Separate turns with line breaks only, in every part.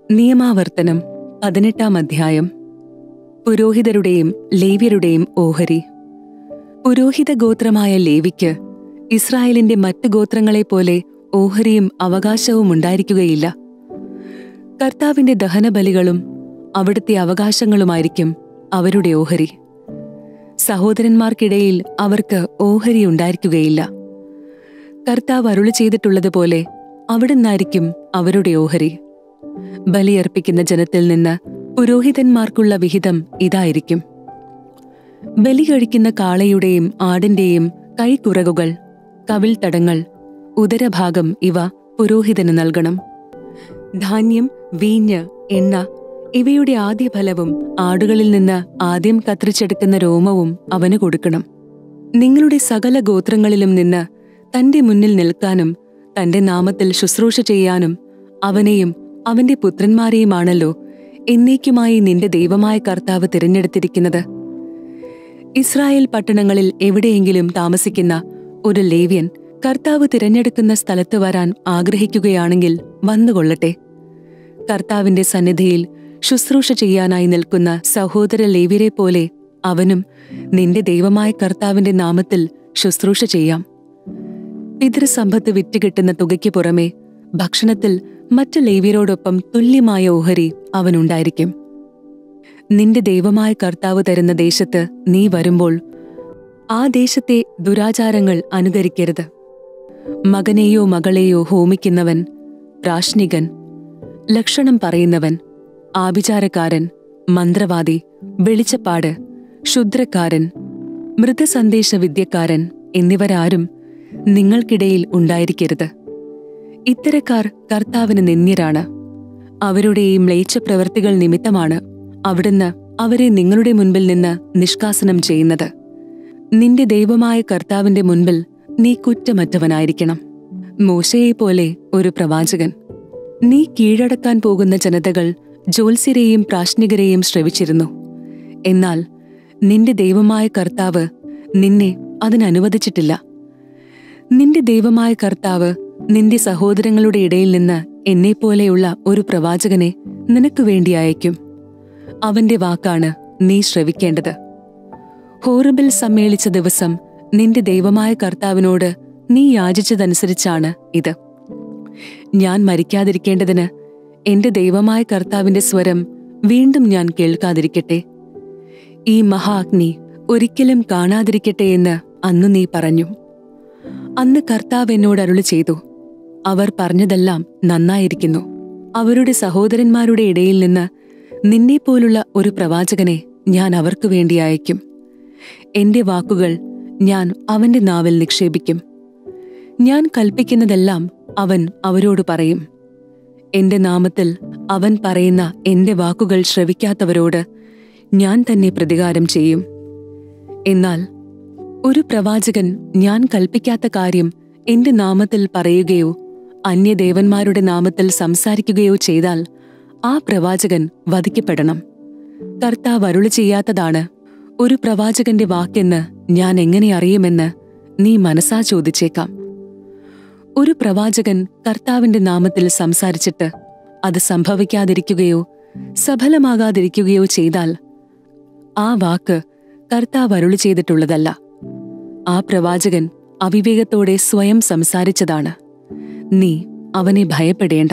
നിയമാവർത്തനം പതിനെട്ടാം അധ്യായം പുരോഹിതരുടെയും ലേവ്യരുടെയും ഓഹരി പുരോഹിത ഗോത്രമായ ലേവിക്ക് ഇസ്രായേലിന്റെ മറ്റ് ഗോത്രങ്ങളെപ്പോലെ ഓഹരിയും അവകാശവും ഉണ്ടായിരിക്കുകയില്ല കർത്താവിന്റെ ദഹനബലികളും അവിടുത്തെ അവകാശങ്ങളുമായിരിക്കും അവരുടെ ഓഹരി സഹോദരന്മാർക്കിടയിൽ അവർക്ക് ഓഹരി ഉണ്ടായിരിക്കുകയില്ല കർത്താവ് അരുളി ചെയ്തിട്ടുള്ളതുപോലെ അവിടുന്നായിരിക്കും അവരുടെ ഓഹരി ബലിയർപ്പിക്കുന്ന ജനത്തിൽ നിന്ന് പുരോഹിതന്മാർക്കുള്ള വിഹിതം ഇതായിരിക്കും ബലി കഴിക്കുന്ന കാളയുടെയും ആടിന്റെയും കൈക്കുറകുകൾ കവിൾത്തടങ്ങൾ ഉദരഭാഗം ഇവ പുരോഹിതന് നൽകണം ധാന്യം വീഞ്ഞ് എണ്ണ ഇവയുടെ ആദ്യ ഫലവും ആടുകളിൽ നിന്ന് ആദ്യം കത്രിച്ചെടുക്കുന്ന രോമവും അവന് കൊടുക്കണം നിങ്ങളുടെ സകല ഗോത്രങ്ങളിലും നിന്ന് തന്റെ മുന്നിൽ നിൽക്കാനും തന്റെ നാമത്തിൽ ശുശ്രൂഷ ചെയ്യാനും അവനെയും അവന്റെ പുത്രന്മാരെയുമാണല്ലോ എന്നേക്കുമായി നിന്റെ ദൈവമായ കർത്താവ് തിരഞ്ഞെടുത്തിരിക്കുന്നത് ഇസ്രായേൽ പട്ടണങ്ങളിൽ എവിടെയെങ്കിലും താമസിക്കുന്ന ഒരു ലേവ്യൻ കർത്താവ് തിരഞ്ഞെടുക്കുന്ന സ്ഥലത്ത് വരാൻ ആഗ്രഹിക്കുകയാണെങ്കിൽ വന്നുകൊള്ളട്ടെ കർത്താവിന്റെ സന്നിധിയിൽ ശുശ്രൂഷ ചെയ്യാനായി നിൽക്കുന്ന സഹോദര ലേവ്യരെ പോലെ അവനും നിന്റെ ദൈവമായ കർത്താവിന്റെ നാമത്തിൽ ശുശ്രൂഷ ചെയ്യാം പിതൃസമ്പത്ത് വിറ്റുകിട്ടുന്ന തുകയ്ക്ക് പുറമെ ഭക്ഷണത്തിൽ മറ്റു ലേവ്യരോടൊപ്പം തുല്യമായ ഓഹരി അവനുണ്ടായിരിക്കും നിന്റെ ദൈവമായ കർത്താവ് തരുന്ന ദേശത്ത് നീ വരുമ്പോൾ ആ ദേശത്തെ ദുരാചാരങ്ങൾ അനുകരിക്കരുത് മകനെയോ മകളെയോ ഹോമിക്കുന്നവൻ പ്രാശ്നികൻ ലക്ഷണം പറയുന്നവൻ ആഭിചാരക്കാരൻ മന്ത്രവാദി വെളിച്ചപ്പാട് ക്ഷുദ്രക്കാരൻ മൃതസന്ദേശ വിദ്യക്കാരൻ എന്നിവരാരും നിങ്ങൾക്കിടയിൽ ഉണ്ടായിരിക്കരുത് ഇത്തരക്കാർ കർത്താവിന് നിന്ദ്യരാണ് അവരുടെ ഈ മ്ലേച്ഛ പ്രവൃത്തികൾ നിമിത്തമാണ് അവിടുന്ന് അവരെ നിങ്ങളുടെ മുൻപിൽ നിന്ന് നിഷ്കാസനം ചെയ്യുന്നത് നിന്റെ ദൈവമായ കർത്താവിന്റെ മുൻപിൽ നീ കുറ്റമറ്റവനായിരിക്കണം മോശയെപ്പോലെ ഒരു പ്രവാചകൻ നീ കീഴടക്കാൻ പോകുന്ന ജനതകൾ ജ്യോത്സ്യരെയും പ്രാശ്നികരെയും ശ്രവിച്ചിരുന്നു എന്നാൽ നിന്റെ ദൈവമായ കർത്താവ് നിന്നെ അതിനനുവദിച്ചിട്ടില്ല നിന്റെ ദൈവമായ കർത്താവ് നിന്റെ സഹോദരങ്ങളുടെ ഇടയിൽ നിന്ന് എന്നെപ്പോലെയുള്ള ഒരു പ്രവാചകനെ നിനക്ക് വേണ്ടി അയക്കും അവന്റെ വാക്കാണ് നീ ശ്രവിക്കേണ്ടത് ഹോറബിൽ സമ്മേളിച്ച ദിവസം നിന്റെ ദൈവമായ കർത്താവിനോട് നീ യാചിച്ചതനുസരിച്ചാണ് ഇത് ഞാൻ മരിക്കാതിരിക്കേണ്ടതിന് എന്റെ ദൈവമായ കർത്താവിന്റെ സ്വരം വീണ്ടും ഞാൻ കേൾക്കാതിരിക്കട്ടെ ഈ മഹാഅഗ്നി ഒരിക്കലും കാണാതിരിക്കട്ടെ എന്ന് അന്ന് നീ പറഞ്ഞു അന്ന് കർത്താവ് എന്നോട് അരുളി ചെയ്തു അവർ പറഞ്ഞതെല്ലാം നന്നായിരിക്കുന്നു അവരുടെ സഹോദരന്മാരുടെ ഇടയിൽ നിന്ന് നിന്നെപ്പോലുള്ള ഒരു പ്രവാചകനെ ഞാൻ അവർക്കു വേണ്ടി അയക്കും എന്റെ വാക്കുകൾ ഞാൻ അവന്റെ നാവിൽ നിക്ഷേപിക്കും ഞാൻ കൽപ്പിക്കുന്നതെല്ലാം അവൻ അവരോട് പറയും എന്റെ നാമത്തിൽ അവൻ പറയുന്ന എന്റെ വാക്കുകൾ ശ്രവിക്കാത്തവരോട് ഞാൻ തന്നെ പ്രതികാരം ചെയ്യും എന്നാൽ ഒരു പ്രവാചകൻ ഞാൻ കൽപ്പിക്കാത്ത കാര്യം എന്റെ നാമത്തിൽ പറയുകയോ അന്യദേവന്മാരുടെ നാമത്തിൽ സംസാരിക്കുകയോ ചെയ്താൽ ആ പ്രവാചകൻ വധിക്കപ്പെടണം കർത്താവ് അരുളി ചെയ്യാത്തതാണ് ഒരു പ്രവാചകന്റെ വാക്കെന്ന് ഞാൻ എങ്ങനെ അറിയുമെന്ന് നീ മനസ്സാ ചോദിച്ചേക്കാം ഒരു പ്രവാചകൻ കർത്താവിന്റെ നാമത്തിൽ സംസാരിച്ചിട്ട് അത് സംഭവിക്കാതിരിക്കുകയോ സഫലമാകാതിരിക്കുകയോ ചെയ്താൽ ആ വാക്ക് കർത്താവ് അരുളി ചെയ്തിട്ടുള്ളതല്ല ആ പ്രവാചകൻ അവിവേകത്തോടെ സ്വയം സംസാരിച്ചതാണ് നീ അവനെ ഭയപ്പെടേണ്ട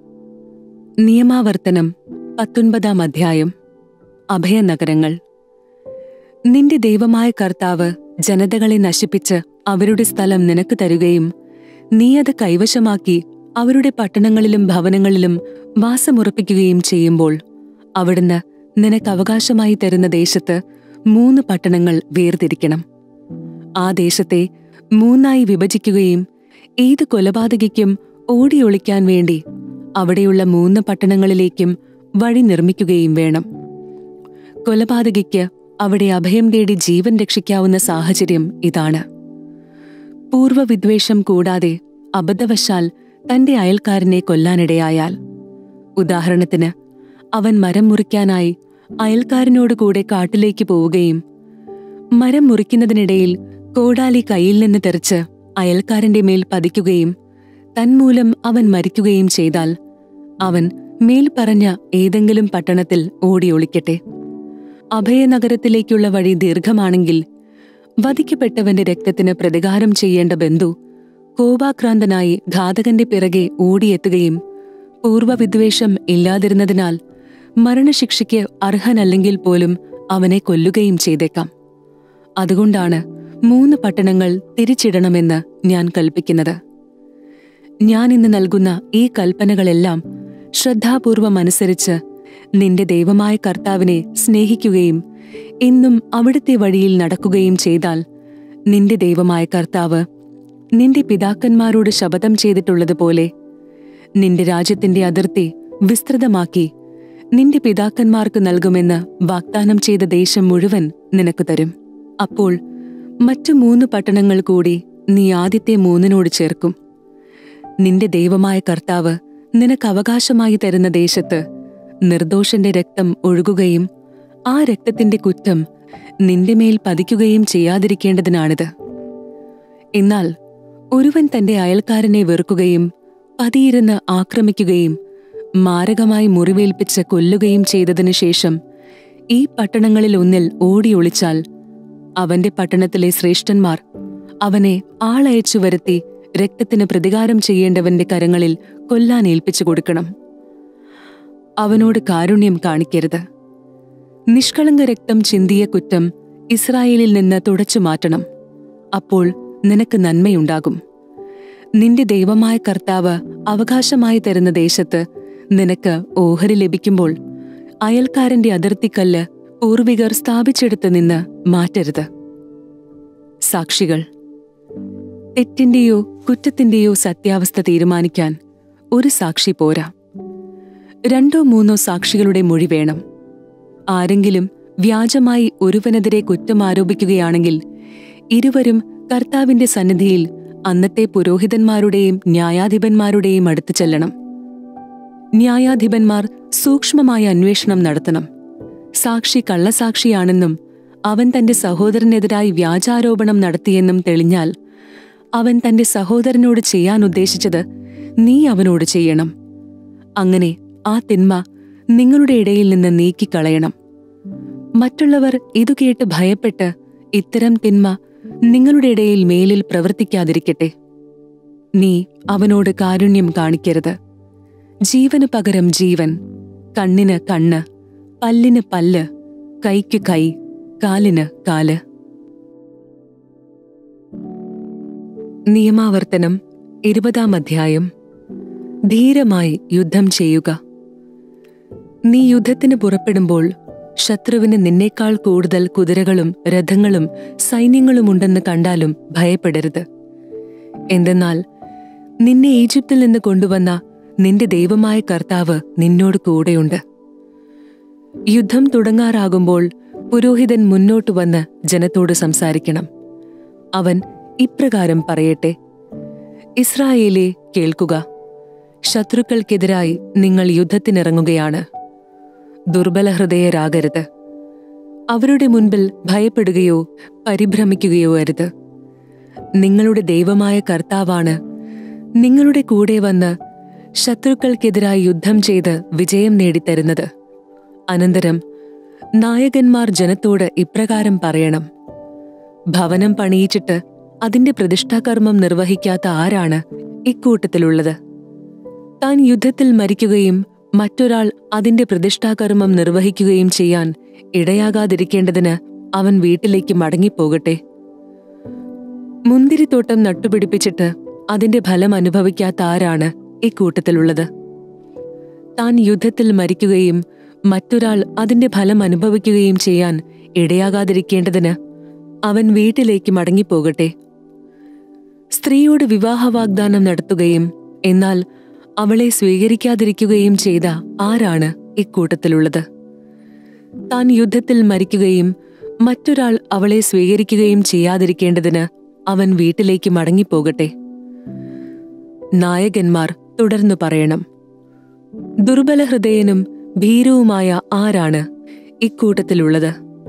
നിയമാവർത്തനം പത്തൊൻപതാം അധ്യായം അഭയനഗരങ്ങൾ നിന്റെ ദൈവമായ കർത്താവ് ജനതകളെ നശിപ്പിച്ച് അവരുടെ സ്ഥലം നിനക്ക് തരുകയും നീ അത് കൈവശമാക്കി അവരുടെ പട്ടണങ്ങളിലും ഭവനങ്ങളിലും വാസമുറപ്പിക്കുകയും ചെയ്യുമ്പോൾ അവിടുന്ന് നിനക്ക് അവകാശമായി തരുന്ന ദേശത്ത് മൂന്ന് പട്ടണങ്ങൾ വേർതിരിക്കണം ആ ദേശത്തെ മൂന്നായി വിഭജിക്കുകയും ഏത് കൊലപാതകയ്ക്കും ഓടിയൊളിക്കാൻ വേണ്ടി അവിടെയുള്ള മൂന്ന് പട്ടണങ്ങളിലേക്കും വഴി നിർമ്മിക്കുകയും വേണം കൊലപാതകയ്ക്ക് അവിടെ അഭയം തേടി ജീവൻ രക്ഷിക്കാവുന്ന സാഹചര്യം ഇതാണ് പൂർവ്വവിദ്വേഷം കൂടാതെ അബദ്ധവശാൽ തന്റെ അയൽക്കാരനെ കൊല്ലാനിടയായാൽ ഉദാഹരണത്തിന് അവൻ മരം മുറിക്കാനായി അയൽക്കാരനോട് കൂടെ കാട്ടിലേക്ക് പോവുകയും മരം മുറിക്കുന്നതിനിടയിൽ കോടാലി കയ്യിൽ നിന്ന് തെറിച്ച് അയൽക്കാരന്റെ മേൽ പതിക്കുകയും തന്മൂലം അവൻ മരിക്കുകയും ചെയ്താൽ അവൻ മേൽപ്പറഞ്ഞ ഏതെങ്കിലും പട്ടണത്തിൽ ഓടിയൊളിക്കട്ടെ അഭയനഗരത്തിലേക്കുള്ള വഴി ദീർഘമാണെങ്കിൽ വധിക്കപ്പെട്ടവന്റെ രക്തത്തിന് പ്രതികാരം ചെയ്യേണ്ട ബന്ധു കോപാക്രാന്തനായി ഘാതകന്റെ പിറകെ ഓടിയെത്തുകയും പൂർവ്വവിദ്വേഷം ഇല്ലാതിരുന്നതിനാൽ മരണശിക്ഷയ്ക്ക് അർഹനല്ലെങ്കിൽ പോലും അവനെ കൊല്ലുകയും ചെയ്തേക്കാം അതുകൊണ്ടാണ് മൂന്ന് പട്ടണങ്ങൾ തിരിച്ചിടണമെന്ന് ഞാൻ കൽപ്പിക്കുന്നത് ഞാൻ ഇന്ന് നൽകുന്ന ഈ കൽപ്പനകളെല്ലാം ശ്രദ്ധാപൂർവം അനുസരിച്ച് നിന്റെ ദൈവമായ കർത്താവിനെ സ്നേഹിക്കുകയും എന്നും അവിടുത്തെ വഴിയിൽ നടക്കുകയും ചെയ്താൽ നിന്റെ ദൈവമായ കർത്താവ് നിന്റെ പിതാക്കന്മാരോട് ശപഥം ചെയ്തിട്ടുള്ളതുപോലെ നിന്റെ രാജ്യത്തിന്റെ അതിർത്തി വിസ്തൃതമാക്കി നിന്റെ പിതാക്കന്മാർക്ക് നൽകുമെന്ന് വാഗ്ദാനം ചെയ്ത ദേശം മുഴുവൻ നിനക്ക് തരും അപ്പോൾ മറ്റു മൂന്ന് പട്ടണങ്ങൾ കൂടി നീ ആദ്യത്തെ മൂന്നിനോട് ചേർക്കും നിന്റെ ദൈവമായ കർത്താവ് നിനക്ക് അവകാശമായി തരുന്ന ദേശത്ത് നിർദോഷന്റെ രക്തം ഒഴുകുകയും ആ രക്തത്തിന്റെ കുറ്റം നിന്റെ മേൽ പതിക്കുകയും ചെയ്യാതിരിക്കേണ്ടതിനാണിത് എന്നാൽ ഒരുവൻ തന്റെ അയൽക്കാരനെ വെറുക്കുകയും പതിയിരുന്ന് ആക്രമിക്കുകയും മാരകമായി മുറിവേൽപ്പിച്ച് കൊല്ലുകയും ചെയ്തതിനു ശേഷം ഈ പട്ടണങ്ങളിൽ ഒന്നിൽ ഓടിയൊളിച്ചാൽ അവന്റെ പട്ടണത്തിലെ ശ്രേഷ്ഠന്മാർ അവനെ ആളയച്ചു വരുത്തി രക്തത്തിന് പ്രതികാരം ചെയ്യേണ്ടവന്റെ കരങ്ങളിൽ കൊല്ലാൻ ഏൽപ്പിച്ചു കൊടുക്കണം അവനോട് കാരുണ്യം കാണിക്കരുത് നിഷ്കളങ്ക രക്തം ചിന്തിയ കുറ്റം ഇസ്രായേലിൽ നിന്ന് തുടച്ചു മാറ്റണം അപ്പോൾ നിനക്ക് നന്മയുണ്ടാകും നിന്റെ ദൈവമായ കർത്താവ് അവകാശമായി തരുന്ന ദേശത്ത് നിനക്ക് ഓഹരി ലഭിക്കുമ്പോൾ അയൽക്കാരന്റെ അതിർത്തിക്കല്ല് പൂർവികർ സ്ഥാപിച്ചെടുത്ത് നിന്ന് മാറ്റരുത് സാക്ഷികൾ തെറ്റിന്റെയോ കുറ്റത്തിന്റെയോ സത്യാവസ്ഥ തീരുമാനിക്കാൻ ഒരു സാക്ഷി പോരാ രണ്ടോ മൂന്നോ സാക്ഷികളുടെ മൊഴി വേണം ആരെങ്കിലും വ്യാജമായി ഒരുവനെതിരെ കുറ്റം ആരോപിക്കുകയാണെങ്കിൽ ഇരുവരും കർത്താവിന്റെ സന്നിധിയിൽ അന്നത്തെ പുരോഹിതന്മാരുടെയും ന്യായാധിപന്മാരുടെയും അടുത്ത് ചെല്ലണം ന്യായാധിപന്മാർ സൂക്ഷ്മമായ അന്വേഷണം നടത്തണം സാക്ഷി കള്ളസാക്ഷിയാണെന്നും അവൻ തന്റെ സഹോദരനെതിരായി വ്യാജാരോപണം നടത്തിയെന്നും തെളിഞ്ഞാൽ അവൻ തന്റെ സഹോദരനോട് ചെയ്യാൻ ഉദ്ദേശിച്ചത് നീ അവനോട് ചെയ്യണം അങ്ങനെ ആ തിന്മ നിങ്ങളുടെ ഇടയിൽ നിന്ന് നീക്കിക്കളയണം മറ്റുള്ളവർ ഇതു കേട്ട് ഭയപ്പെട്ട് ഇത്തരം തിന്മ നിങ്ങളുടെ ഇടയിൽ മേലിൽ പ്രവർത്തിക്കാതിരിക്കട്ടെ നീ അവനോട് കാരുണ്യം കാണിക്കരുത് ജീവന് പകരം ജീവൻ കണ്ണിന് കണ്ണ് പല്ലിന് പല്ല് കൈക്ക് കൈ കാലിന് കാല് നിയമാവർത്തനം ഇരുപതാം അധ്യായം ധീരമായി യുദ്ധം ചെയ്യുക നീ യുദ്ധത്തിന് പുറപ്പെടുമ്പോൾ ശത്രുവിന് നിന്നേക്കാൾ കൂടുതൽ കുതിരകളും രഥങ്ങളും സൈന്യങ്ങളുമുണ്ടെന്ന് കണ്ടാലും ഭയപ്പെടരുത് എന്തെന്നാൽ നിന്നെ ഈജിപ്തിൽ നിന്ന് കൊണ്ടുവന്ന നിന്റെ ദൈവമായ കർത്താവ് നിന്നോട് കൂടെയുണ്ട് യുദ്ധം തുടങ്ങാറാകുമ്പോൾ പുരോഹിതൻ മുന്നോട്ടു വന്ന് ജനത്തോട് സംസാരിക്കണം അവൻ ഇപ്രകാരം പറയട്ടെ ഇസ്രായേലെ കേൾക്കുക ശത്രുക്കൾക്കെതിരായി നിങ്ങൾ യുദ്ധത്തിനിറങ്ങുകയാണ് ദുർബലഹൃദയരാകരുത് അവരുടെ മുൻപിൽ ഭയപ്പെടുകയോ പരിഭ്രമിക്കുകയോ അരുത് നിങ്ങളുടെ ദൈവമായ കർത്താവാണ് നിങ്ങളുടെ കൂടെ വന്ന് ശത്രുക്കൾക്കെതിരായി യുദ്ധം ചെയ്ത് വിജയം നേടിത്തരുന്നത് അനന്തരം നായകന്മാർ ജനത്തോട് ഇപ്രകാരം പറയണം ഭവനം പണിയിച്ചിട്ട് അതിന്റെ പ്രതിഷ്ഠാകർമ്മം നിർവഹിക്കാത്ത ആരാണ് ഇക്കൂട്ടത്തിലുള്ളത് താൻ യുദ്ധത്തിൽ മരിക്കുകയും മറ്റൊരാൾ അതിന്റെ പ്രതിഷ്ഠാകർമ്മം നിർവഹിക്കുകയും ചെയ്യാൻ ഇടയാകാതിരിക്കേണ്ടതിന് അവൻ വീട്ടിലേക്ക് മടങ്ങിപ്പോകട്ടെ മുന്തിരിത്തോട്ടം നട്ടുപിടിപ്പിച്ചിട്ട് അതിന്റെ ഫലം അനുഭവിക്കാത്ത ആരാണ് ഇക്കൂട്ടത്തിലുള്ളത് താൻ യുദ്ധത്തിൽ മരിക്കുകയും മറ്റൊരാൾ അതിന്റെ ഫലം അനുഭവിക്കുകയും ചെയ്യാൻ ഇടയാകാതിരിക്കേണ്ടതിന് അവൻ വീട്ടിലേക്ക് മടങ്ങിപ്പോകട്ടെ സ്ത്രീയോട് വിവാഹ വാഗ്ദാനം നടത്തുകയും എന്നാൽ അവളെ സ്വീകരിക്കാതിരിക്കുകയും ചെയ്ത ആരാണ് ഇക്കൂട്ടത്തിലുള്ളത് താൻ യുദ്ധത്തിൽ മരിക്കുകയും മറ്റൊരാൾ അവളെ സ്വീകരിക്കുകയും ചെയ്യാതിരിക്കേണ്ടതിന് അവൻ വീട്ടിലേക്ക് മടങ്ങിപ്പോകട്ടെ നായകന്മാർ തുടർന്നു പറയണം ദുർബലഹൃദയനും ഭീരുവുമായ ആരാണ് ഇക്കൂട്ടത്തിലുള്ളത്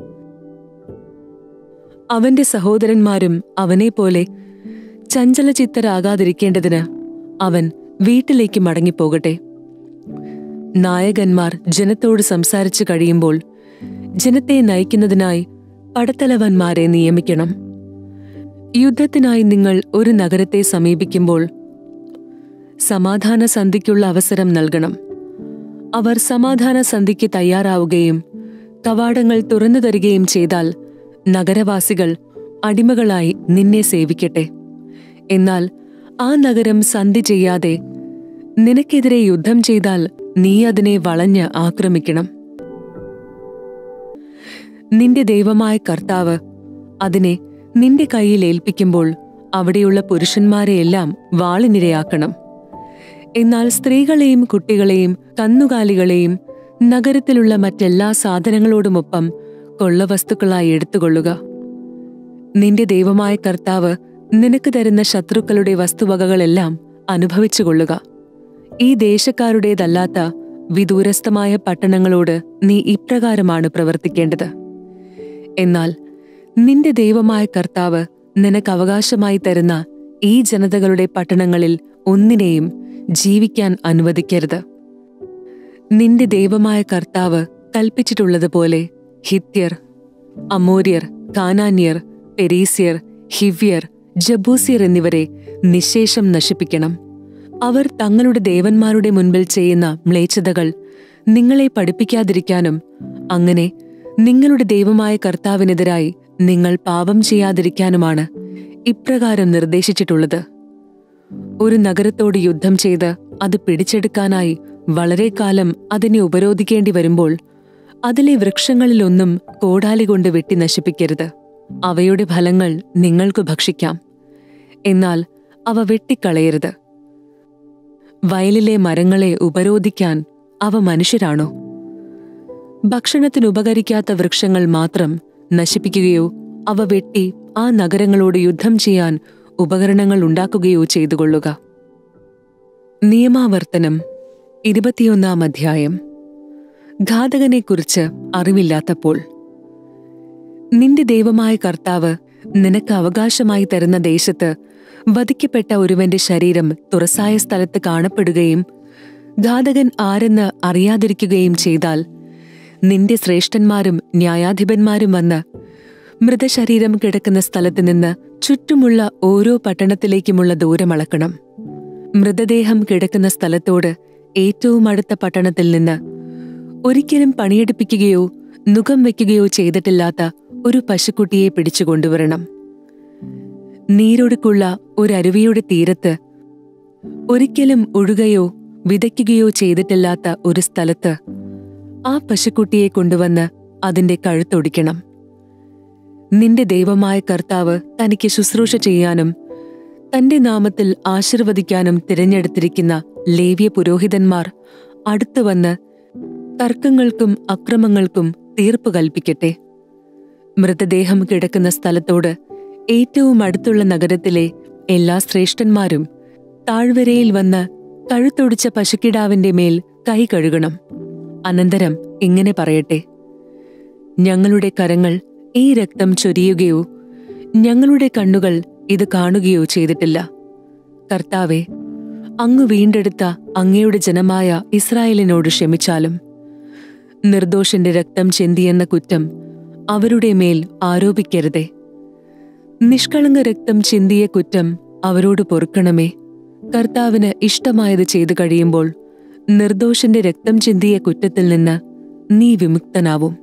അവന്റെ സഹോദരന്മാരും അവനെപ്പോലെ ചഞ്ചലചിത്തരാകാതിരിക്കേണ്ടതിന് അവൻ വീട്ടിലേക്ക് മടങ്ങിപ്പോകട്ടെ നായകന്മാർ ജനത്തോട് സംസാരിച്ചു കഴിയുമ്പോൾ ജനത്തെ നയിക്കുന്നതിനായി പടത്തലവന്മാരെ നിയമിക്കണം യുദ്ധത്തിനായി നിങ്ങൾ ഒരു നഗരത്തെ സമീപിക്കുമ്പോൾ സമാധാന സന്ധിക്കുള്ള അവസരം നൽകണം അവർ സമാധാന സന്ധിക്ക് തയ്യാറാവുകയും കവാടങ്ങൾ തുറന്നു തരികയും ചെയ്താൽ നഗരവാസികൾ അടിമകളായി നിന്നെ സേവിക്കട്ടെ എന്നാൽ ആ നഗരം സന്ധി ചെയ്യാതെ നിനക്കെതിരെ യുദ്ധം ചെയ്താൽ നീ അതിനെ വളഞ്ഞ് ആക്രമിക്കണം നിന്റെ ദൈവമായ കർത്താവ് അതിനെ നിന്റെ കയ്യിൽ ഏൽപ്പിക്കുമ്പോൾ അവിടെയുള്ള പുരുഷന്മാരെയെല്ലാം വാളിനിരയാക്കണം എന്നാൽ സ്ത്രീകളെയും കുട്ടികളെയും കന്നുകാലികളെയും നഗരത്തിലുള്ള മറ്റെല്ലാ സാധനങ്ങളോടുമൊപ്പം കൊള്ളവസ്തുക്കളായി എടുത്തുകൊള്ളുക നിന്റെ ദൈവമായ കർത്താവ് നിനക്ക് തരുന്ന ശത്രുക്കളുടെ വസ്തുവകകളെല്ലാം അനുഭവിച്ചുകൊള്ളുക ഈ ദേശക്കാരുടേതല്ലാത്ത വിദൂരസ്ഥമായ പട്ടണങ്ങളോട് നീ ഇപ്രകാരമാണ് പ്രവർത്തിക്കേണ്ടത് എന്നാൽ നിന്റെ ദൈവമായ കർത്താവ് നിനക്ക് അവകാശമായി തരുന്ന ഈ ജനതകളുടെ പട്ടണങ്ങളിൽ ഒന്നിനെയും ജീവിക്കാൻ അനുവദിക്കരുത് നിന്റെ ദൈവമായ കർത്താവ് കൽപ്പിച്ചിട്ടുള്ളതുപോലെ ഹിത്യർ അമോര്യർ കാനാന്യർ പെരീസ്യർ ഹിവ്യർ ജബൂസിയർ എന്നിവരെ നിശേഷം നശിപ്പിക്കണം അവർ തങ്ങളുടെ ദേവന്മാരുടെ മുൻപിൽ ചെയ്യുന്ന മ്ലേച്ഛതകൾ നിങ്ങളെ പഠിപ്പിക്കാതിരിക്കാനും അങ്ങനെ നിങ്ങളുടെ ദൈവമായ കർത്താവിനെതിരായി നിങ്ങൾ പാപം ചെയ്യാതിരിക്കാനുമാണ് ഇപ്രകാരം നിർദ്ദേശിച്ചിട്ടുള്ളത് ഒരു നഗരത്തോട് യുദ്ധം ചെയ്ത് അത് പിടിച്ചെടുക്കാനായി വളരെ കാലം അതിനെ ഉപരോധിക്കേണ്ടി വരുമ്പോൾ അതിലെ വൃക്ഷങ്ങളിലൊന്നും കോടാലി കൊണ്ട് വെട്ടി നശിപ്പിക്കരുത് അവയുടെ ഫലങ്ങൾ നിങ്ങൾക്ക് ഭക്ഷിക്കാം എന്നാൽ അവ വെട്ടിക്കളയരുത് വയലിലെ മരങ്ങളെ ഉപരോധിക്കാൻ അവ മനുഷ്യരാണോ ഭക്ഷണത്തിന് ഉപകരിക്കാത്ത വൃക്ഷങ്ങൾ മാത്രം നശിപ്പിക്കുകയോ അവ വെട്ടി ആ നഗരങ്ങളോട് യുദ്ധം ചെയ്യാൻ ഉപകരണങ്ങൾ ഉണ്ടാക്കുകയോ ചെയ്തുകൊള്ളുക നിയമാവർത്തനം ഇരുപത്തിയൊന്നാം അധ്യായം ഘാതകനെക്കുറിച്ച് അറിവില്ലാത്തപ്പോൾ നിന്റെ ദൈവമായ കർത്താവ് നിനക്ക് അവകാശമായി തരുന്ന ദേശത്ത് വധിക്കപ്പെട്ട ഒരുവന്റെ ശരീരം തുറസായ സ്ഥലത്ത് കാണപ്പെടുകയും ഘാതകൻ ആരെന്ന് അറിയാതിരിക്കുകയും ചെയ്താൽ നിന്റെ ശ്രേഷ്ഠന്മാരും ന്യായാധിപന്മാരും വന്ന് മൃതശരീരം കിടക്കുന്ന സ്ഥലത്ത് നിന്ന് ചുറ്റുമുള്ള ഓരോ പട്ടണത്തിലേക്കുമുള്ള ദൂരം അളക്കണം മൃതദേഹം കിടക്കുന്ന സ്ഥലത്തോട് ഏറ്റവും അടുത്ത പട്ടണത്തിൽ നിന്ന് ഒരിക്കലും പണിയെടുപ്പിക്കുകയോ നുകം വയ്ക്കുകയോ ചെയ്തിട്ടില്ലാത്ത ഒരു പശുക്കുട്ടിയെ പിടിച്ചു കൊണ്ടുവരണം നീരൊടുക്കുള്ള ഒരരുവിയുടെ തീരത്ത് ഒരിക്കലും ഒഴുകയോ വിതയ്ക്കുകയോ ചെയ്തിട്ടില്ലാത്ത ഒരു സ്ഥലത്ത് ആ പശുക്കുട്ടിയെ കൊണ്ടുവന്ന് അതിന്റെ കഴുത്തൊടിക്കണം നിന്റെ ദൈവമായ കർത്താവ് തനിക്ക് ശുശ്രൂഷ ചെയ്യാനും തന്റെ നാമത്തിൽ ആശീർവദിക്കാനും തിരഞ്ഞെടുത്തിരിക്കുന്ന ലേവ്യ പുരോഹിതന്മാർ അടുത്തുവന്ന് തർക്കങ്ങൾക്കും അക്രമങ്ങൾക്കും തീർപ്പ് കൽപ്പിക്കട്ടെ മൃതദേഹം കിടക്കുന്ന സ്ഥലത്തോട് ഏറ്റവും അടുത്തുള്ള നഗരത്തിലെ എല്ലാ ശ്രേഷ്ഠന്മാരും താഴ്വരയിൽ വന്ന് കഴുത്തൊടിച്ച പശുക്കിടാവിന്റെ മേൽ കൈ കഴുകണം അനന്തരം ഇങ്ങനെ പറയട്ടെ ഞങ്ങളുടെ കരങ്ങൾ ഈ രക്തം ചൊരിയുകയോ ഞങ്ങളുടെ കണ്ണുകൾ ഇത് കാണുകയോ ചെയ്തിട്ടില്ല കർത്താവെ അങ്ങ് വീണ്ടെടുത്ത അങ്ങയുടെ ജനമായ ഇസ്രായേലിനോട് ക്ഷമിച്ചാലും നിർദോഷന്റെ രക്തം ചെന്തിയെന്ന കുറ്റം അവരുടെ മേൽ ആരോപിക്കരുതേ നിഷ്കളങ്ക രക്തം ചിന്തിയ കുറ്റം അവരോട് പൊറുക്കണമേ കർത്താവിന് ഇഷ്ടമായത് ചെയ്തു കഴിയുമ്പോൾ നിർദോഷന്റെ രക്തം ചിന്തിയ കുറ്റത്തിൽ നിന്ന് നീ വിമുക്തനാവും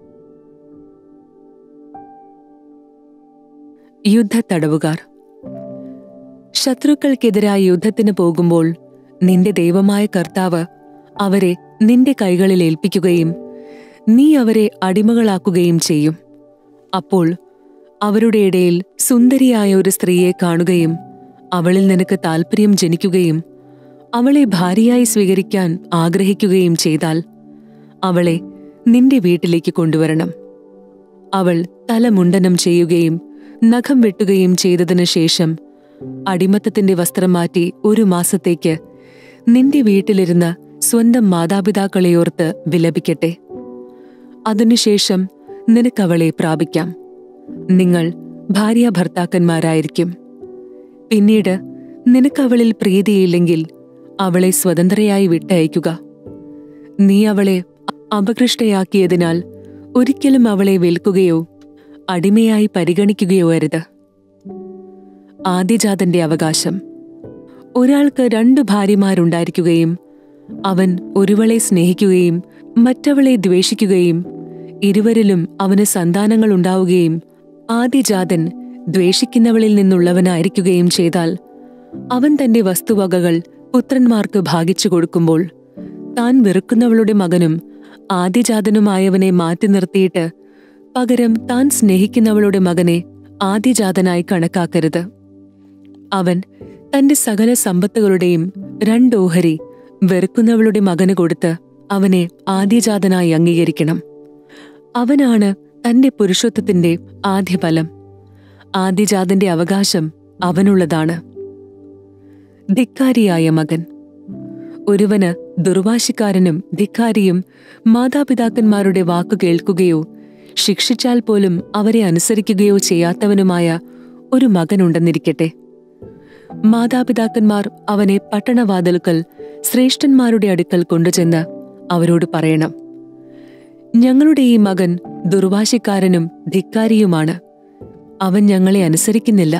യുദ്ധത്തടവുകാർ ശത്രുക്കൾക്കെതിരായി യുദ്ധത്തിന് പോകുമ്പോൾ നിന്റെ ദൈവമായ കർത്താവ് അവരെ നിന്റെ കൈകളിൽ ഏൽപ്പിക്കുകയും നീ അവരെ അടിമകളാക്കുകയും ചെയ്യും അപ്പോൾ അവരുടെ ഇടയിൽ സുന്ദരിയായ ഒരു സ്ത്രീയെ കാണുകയും അവളിൽ നിനക്ക് താൽപ്പര്യം ജനിക്കുകയും അവളെ ഭാര്യയായി സ്വീകരിക്കാൻ ആഗ്രഹിക്കുകയും ചെയ്താൽ അവളെ നിന്റെ വീട്ടിലേക്ക് കൊണ്ടുവരണം അവൾ തലമുണ്ടനം ചെയ്യുകയും നഖം വെട്ടുകയും ചെയ്തതിനു ശേഷം അടിമത്തത്തിന്റെ വസ്ത്രം മാറ്റി ഒരു മാസത്തേക്ക് നിന്റെ വീട്ടിലിരുന്ന് സ്വന്തം മാതാപിതാക്കളെയോർത്ത് വിലപിക്കട്ടെ അതിനുശേഷം നിനക്കവളെ പ്രാപിക്കാം നിങ്ങൾ ഭാര്യ ഭർത്താക്കന്മാരായിരിക്കും പിന്നീട് നിനക്കവളിൽ പ്രീതിയില്ലെങ്കിൽ അവളെ സ്വതന്ത്രയായി വിട്ടയക്കുക നീ അവളെ അപകൃഷ്ടയാക്കിയതിനാൽ ഒരിക്കലും അവളെ വിൽക്കുകയോ അടിമയായി പരിഗണിക്കുകയോ അരുത് ആദ്യജാതന്റെ അവകാശം ഒരാൾക്ക് രണ്ടു ഭാര്യമാരുണ്ടായിരിക്കുകയും അവൻ ഒരുവളെ സ്നേഹിക്കുകയും മറ്റവളെ ദ്വേഷിക്കുകയും ഇരുവരിലും അവന് സന്താനങ്ങൾ ഉണ്ടാവുകയും ആദ്യജാതൻ ദ്വേഷിക്കുന്നവളിൽ നിന്നുള്ളവനായിരിക്കുകയും ചെയ്താൽ അവൻ തന്റെ വസ്തുവകകൾ പുത്രന്മാർക്ക് ഭാഗിച്ചു കൊടുക്കുമ്പോൾ താൻ വെറുക്കുന്നവളുടെ മകനും ആദ്യജാതനുമായവനെ മാറ്റി നിർത്തിയിട്ട് പകരം താൻ സ്നേഹിക്കുന്നവളുടെ മകനെ ആദ്യജാതനായി കണക്കാക്കരുത് അവൻ തന്റെ സകല സമ്പത്തുകളുടെയും രണ്ടോഹരി വെറുക്കുന്നവളുടെ മകന് കൊടുത്ത് അവനെ ആദ്യജാതനായി അംഗീകരിക്കണം അവനാണ് തന്റെ പുരുഷത്വത്തിന്റെ ആദ്യഫലം ആദ്യജാതന്റെ അവകാശം അവനുള്ളതാണ് ധിക്കാരിയായ മകൻ ഒരുവന് ദുർവാശിക്കാരനും ധിക്കാരിയും മാതാപിതാക്കന്മാരുടെ വാക്കു കേൾക്കുകയോ ശിക്ഷിച്ചാൽ പോലും അവരെ അനുസരിക്കുകയോ ചെയ്യാത്തവനുമായ ഒരു മകനുണ്ടെന്നിരിക്കട്ടെ മാതാപിതാക്കന്മാർ അവനെ പട്ടണവാതിലുക്കൽ ശ്രേഷ്ഠന്മാരുടെ അടുക്കൽ കൊണ്ടുചെന്ന് അവരോട് പറയണം ഞങ്ങളുടെ ഈ മകൻ ദുർവാശിക്കാരനും ധിക്കാരിയുമാണ് അവൻ ഞങ്ങളെ അനുസരിക്കുന്നില്ല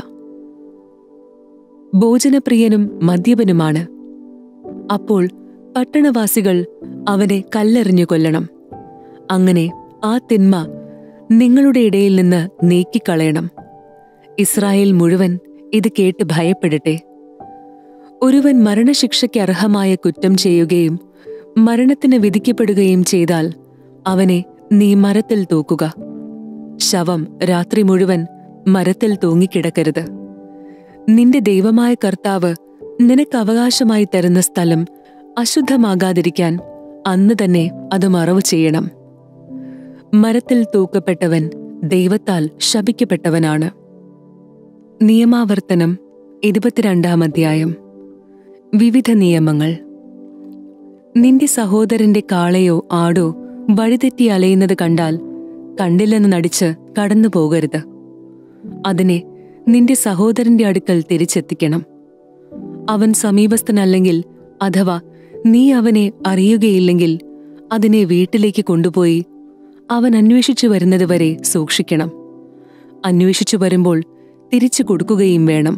ഭോജനപ്രിയനും മദ്യപനുമാണ് അപ്പോൾ പട്ടണവാസികൾ അവനെ കല്ലെറിഞ്ഞു കൊല്ലണം അങ്ങനെ ആ തിന്മ നിങ്ങളുടെ ഇടയിൽ നിന്ന് നീക്കിക്കളയണം ഇസ്രായേൽ മുഴുവൻ ഇത് കേട്ട് ഭയപ്പെടട്ടെ ഒരുവൻ മരണശിക്ഷയ്ക്ക് അർഹമായ കുറ്റം ചെയ്യുകയും മരണത്തിന് വിധിക്കപ്പെടുകയും ചെയ്താൽ അവനെ നീ മരത്തിൽ തൂക്കുക ശവം രാത്രി മുഴുവൻ മരത്തിൽ തൂങ്ങിക്കിടക്കരുത് നിന്റെ ദൈവമായ കർത്താവ് നിനക്ക് അവകാശമായി തരുന്ന സ്ഥലം അശുദ്ധമാകാതിരിക്കാൻ അന്ന് തന്നെ അത് മറവ് ചെയ്യണം മരത്തിൽ തൂക്കപ്പെട്ടവൻ ദൈവത്താൽ ശപിക്കപ്പെട്ടവനാണ് നിയമാവർത്തനം ഇരുപത്തിരണ്ടാം അധ്യായം വിവിധ നിയമങ്ങൾ നിന്റെ സഹോദരന്റെ കാളയോ ആടോ വഴിതെറ്റി അലയുന്നത് കണ്ടാൽ കണ്ടില്ലെന്ന് നടിച്ച് കടന്നു പോകരുത് അതിനെ നിന്റെ സഹോദരന്റെ അടുക്കൽ തിരിച്ചെത്തിക്കണം അവൻ സമീപസ്ഥനല്ലെങ്കിൽ അഥവാ നീ അവനെ അറിയുകയില്ലെങ്കിൽ അതിനെ വീട്ടിലേക്ക് കൊണ്ടുപോയി അവൻ അന്വേഷിച്ചു വരുന്നതുവരെ സൂക്ഷിക്കണം അന്വേഷിച്ചു വരുമ്പോൾ തിരിച്ചു കൊടുക്കുകയും വേണം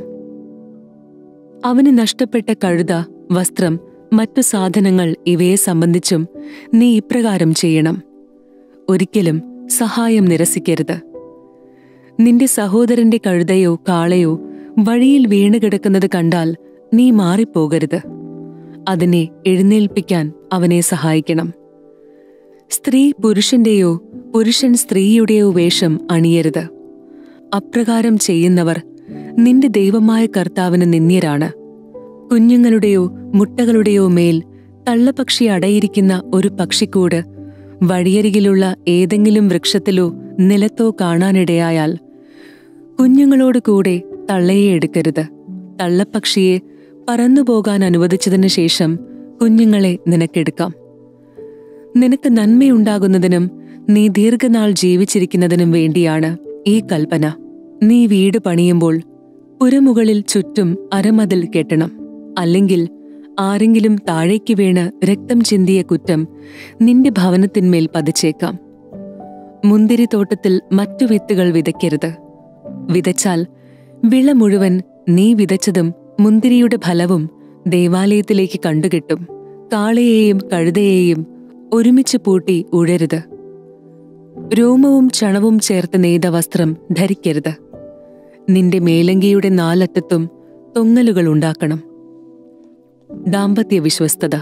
അവന് നഷ്ടപ്പെട്ട കഴുത വസ്ത്രം മറ്റു സാധനങ്ങൾ ഇവയെ സംബന്ധിച്ചും നീ ഇപ്രകാരം ചെയ്യണം ഒരിക്കലും സഹായം നിരസിക്കരുത് നിന്റെ സഹോദരന്റെ കഴുതയോ കാളയോ വഴിയിൽ വീണുകിടക്കുന്നത് കണ്ടാൽ നീ മാറിപ്പോകരുത് അതിനെ എഴുന്നേൽപ്പിക്കാൻ അവനെ സഹായിക്കണം സ്ത്രീ പുരുഷന്റെയോ പുരുഷൻ സ്ത്രീയുടെയോ വേഷം അണിയരുത് അപ്രകാരം ചെയ്യുന്നവർ നിന്റെ ദൈവമായ കർത്താവിന് നിന്ദ്യരാണ് കുഞ്ഞുങ്ങളുടെയോ മുട്ടകളുടെയോ മേൽ തള്ളപ്പക്ഷി അടയിരിക്കുന്ന ഒരു പക്ഷിക്കൂട് വഴിയരികിലുള്ള ഏതെങ്കിലും വൃക്ഷത്തിലോ നിലത്തോ കാണാനിടയായാൽ കുഞ്ഞുങ്ങളോട് കൂടെ തള്ളയെ എടുക്കരുത് തള്ളപ്പക്ഷിയെ പറന്നുപോകാൻ അനുവദിച്ചതിനു ശേഷം കുഞ്ഞുങ്ങളെ നിനക്കെടുക്കാം നിനക്ക് നന്മയുണ്ടാകുന്നതിനും നീ ദീർഘനാൾ ജീവിച്ചിരിക്കുന്നതിനും വേണ്ടിയാണ് ഈ കൽപ്പന നീ വീട് പണിയുമ്പോൾ പുരമുകളിൽ ചുറ്റും അരമതിൽ കെട്ടണം അല്ലെങ്കിൽ ആരെങ്കിലും താഴേക്ക് വീണ് രക്തം ചിന്തിയ കുറ്റം നിന്റെ ഭവനത്തിന്മേൽ പതിച്ചേക്കാം മുന്തിരിത്തോട്ടത്തിൽ മറ്റു വിത്തുകൾ വിതയ്ക്കരുത് വിതച്ചാൽ വിള മുഴുവൻ നീ വിതച്ചതും മുന്തിരിയുടെ ഫലവും ദേവാലയത്തിലേക്ക് കണ്ടുകിട്ടും കാളയെയും കഴുതയെയും ഒരുമിച്ച് പൂട്ടി ഉഴരുത് രോമവും ചണവും ചേർത്ത് നെയ്ത വസ്ത്രം ധരിക്കരുത് നിന്റെ മേലങ്കിയുടെ നാലറ്റത്തും തൊങ്ങലുകൾ ഉണ്ടാക്കണം ദാമ്പത്യ വിശ്വസ്തത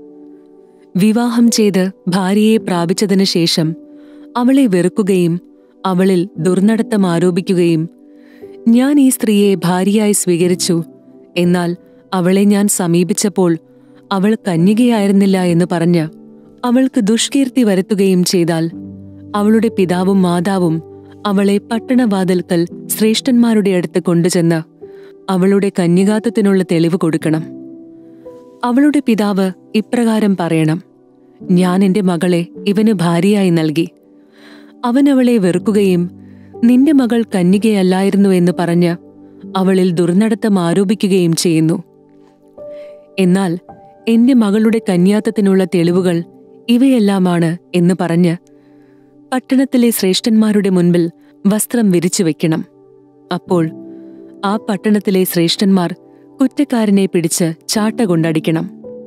വിവാഹം ചെയ്ത് ഭാര്യയെ പ്രാപിച്ചതിനു ശേഷം അവളെ വെറുക്കുകയും അവളിൽ ദുർനടത്തം ആരോപിക്കുകയും ഞാൻ ഈ സ്ത്രീയെ ഭാര്യയായി സ്വീകരിച്ചു എന്നാൽ അവളെ ഞാൻ സമീപിച്ചപ്പോൾ അവൾ കന്യകയായിരുന്നില്ല എന്ന് പറഞ്ഞ് അവൾക്ക് ദുഷ്കീർത്തി വരുത്തുകയും ചെയ്താൽ അവളുടെ പിതാവും മാതാവും അവളെ പട്ടണവാതിൽക്കൽ ശ്രേഷ്ഠന്മാരുടെ അടുത്ത് കൊണ്ടുചെന്ന് അവളുടെ കന്യകാത്വത്തിനുള്ള തെളിവ് കൊടുക്കണം അവളുടെ പിതാവ് ഇപ്രകാരം പറയണം ഞാൻ എന്റെ മകളെ ഇവന് ഭാര്യയായി നൽകി അവൻ അവളെ വെറുക്കുകയും നിന്റെ മകൾ കന്യകയല്ലായിരുന്നു എന്ന് പറഞ്ഞ് അവളിൽ ദുർനടത്തം ആരോപിക്കുകയും ചെയ്യുന്നു എന്നാൽ എന്റെ മകളുടെ കന്യാത്തത്തിനുള്ള തെളിവുകൾ ഇവയെല്ലാമാണ് എന്ന് പറഞ്ഞ് പട്ടണത്തിലെ ശ്രേഷ്ഠന്മാരുടെ മുൻപിൽ വസ്ത്രം വിരിച്ചു വെക്കണം അപ്പോൾ ആ പട്ടണത്തിലെ ശ്രേഷ്ഠന്മാർ കുറ്റക്കാരനെ പിടിച്ച് ചാട്ട കൊണ്ടടിക്കണം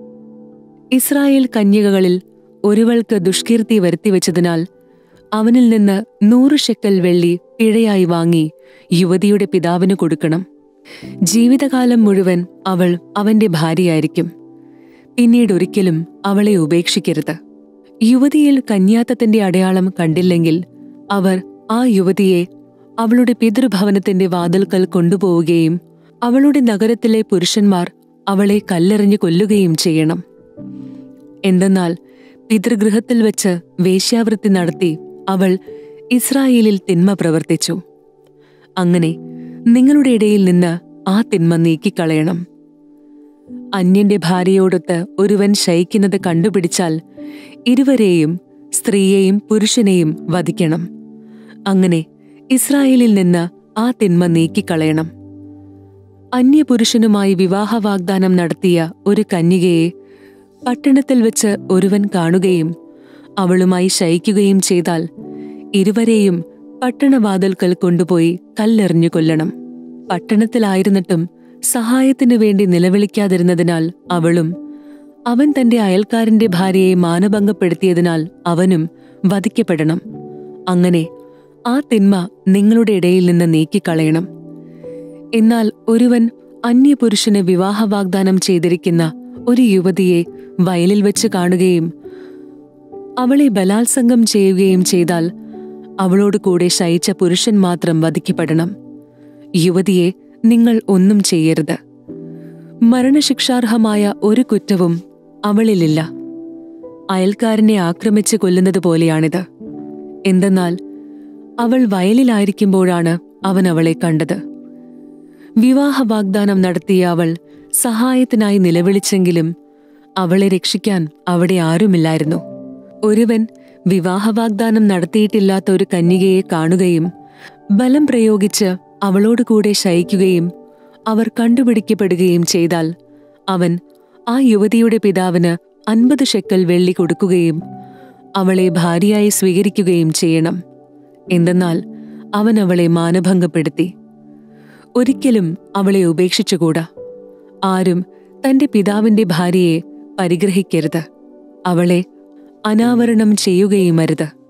ഇസ്രായേൽ കന്യകകളിൽ ഒരുവൾക്ക് ദുഷ്കീർത്തി വരുത്തിവെച്ചതിനാൽ അവനിൽ നിന്ന് നൂറ് ഷെക്കൽ വെള്ളി പിഴയായി വാങ്ങി യുവതിയുടെ പിതാവിന് കൊടുക്കണം ജീവിതകാലം മുഴുവൻ അവൾ അവന്റെ ഭാര്യയായിരിക്കും പിന്നീട് ഒരിക്കലും അവളെ ഉപേക്ഷിക്കരുത് യുവതിയിൽ കന്യാത്തത്തിന്റെ അടയാളം കണ്ടില്ലെങ്കിൽ അവർ ആ യുവതിയെ അവളുടെ പിതൃഭവനത്തിന്റെ വാതിൽക്കൽ കൊണ്ടുപോവുകയും അവളുടെ നഗരത്തിലെ പുരുഷന്മാർ അവളെ കല്ലെറിഞ്ഞു കൊല്ലുകയും ചെയ്യണം എന്തെന്നാൽ പിതൃഗൃഹത്തിൽ വെച്ച് വേശ്യാവൃത്തി നടത്തി അവൾ ഇസ്രായേലിൽ തിന്മ പ്രവർത്തിച്ചു അങ്ങനെ നിങ്ങളുടെ ഇടയിൽ നിന്ന് ആ തിന്മ നീക്കിക്കളയണം അന്യന്റെ ഭാര്യയോടൊത്ത് ഒരുവൻ ശയിക്കുന്നത് കണ്ടുപിടിച്ചാൽ ഇരുവരെയും സ്ത്രീയെയും പുരുഷനെയും വധിക്കണം അങ്ങനെ ഇസ്രായേലിൽ നിന്ന് ആ തിന്മ നീക്കിക്കളയണം അന്യപുരുഷനുമായി വിവാഹ വാഗ്ദാനം നടത്തിയ ഒരു കന്യകയെ പട്ടണത്തിൽ വെച്ച് ഒരുവൻ കാണുകയും അവളുമായി ശയിക്കുകയും ചെയ്താൽ ഇരുവരെയും പട്ടണവാതിൽക്കൽ കൊണ്ടുപോയി കല്ലെറിഞ്ഞു കൊല്ലണം പട്ടണത്തിലായിരുന്നിട്ടും സഹായത്തിനു വേണ്ടി നിലവിളിക്കാതിരുന്നതിനാൽ അവളും അവൻ തന്റെ അയൽക്കാരന്റെ ഭാര്യയെ മാനഭംഗപ്പെടുത്തിയതിനാൽ അവനും വധിക്കപ്പെടണം അങ്ങനെ ആ തിന്മ നിങ്ങളുടെ ഇടയിൽ നിന്ന് നീക്കിക്കളയണം എന്നാൽ ഒരുവൻ അന്യപുരുഷന് വിവാഹ വാഗ്ദാനം ചെയ്തിരിക്കുന്ന ഒരു യുവതിയെ വയലിൽ വെച്ച് കാണുകയും അവളെ ബലാത്സംഗം ചെയ്യുകയും ചെയ്താൽ അവളോട് കൂടെ ശയിച്ച പുരുഷൻ മാത്രം വധിക്കപ്പെടണം യുവതിയെ നിങ്ങൾ ഒന്നും ചെയ്യരുത് മരണശിക്ഷാർഹമായ ഒരു കുറ്റവും അവളിലില്ല അയൽക്കാരനെ ആക്രമിച്ച് കൊല്ലുന്നത് പോലെയാണിത് എന്തെന്നാൽ അവൾ വയലിലായിരിക്കുമ്പോഴാണ് അവൻ അവളെ കണ്ടത് വിവാഹ വാഗ്ദാനം നടത്തിയ അവൾ സഹായത്തിനായി നിലവിളിച്ചെങ്കിലും അവളെ രക്ഷിക്കാൻ അവിടെ ആരുമില്ലായിരുന്നു ഒരുവൻ വിവാഹ വാഗ്ദാനം നടത്തിയിട്ടില്ലാത്ത ഒരു കന്യകയെ കാണുകയും ബലം പ്രയോഗിച്ച് അവളോട് കൂടെ ശയിക്കുകയും അവർ കണ്ടുപിടിക്കപ്പെടുകയും ചെയ്താൽ അവൻ ആ യുവതിയുടെ പിതാവിന് അൻപത് ഷെക്കൽ വെള്ളി കൊടുക്കുകയും അവളെ ഭാര്യയായി സ്വീകരിക്കുകയും ചെയ്യണം എന്തെന്നാൽ അവൻ അവളെ മാനഭംഗപ്പെടുത്തി ഒരിക്കലും അവളെ ഉപേക്ഷിച്ചുകൂടാ ആരും തന്റെ പിതാവിന്റെ ഭാര്യയെ പരിഗ്രഹിക്കരുത് അവളെ അനാവരണം ചെയ്യുകയുമരുത്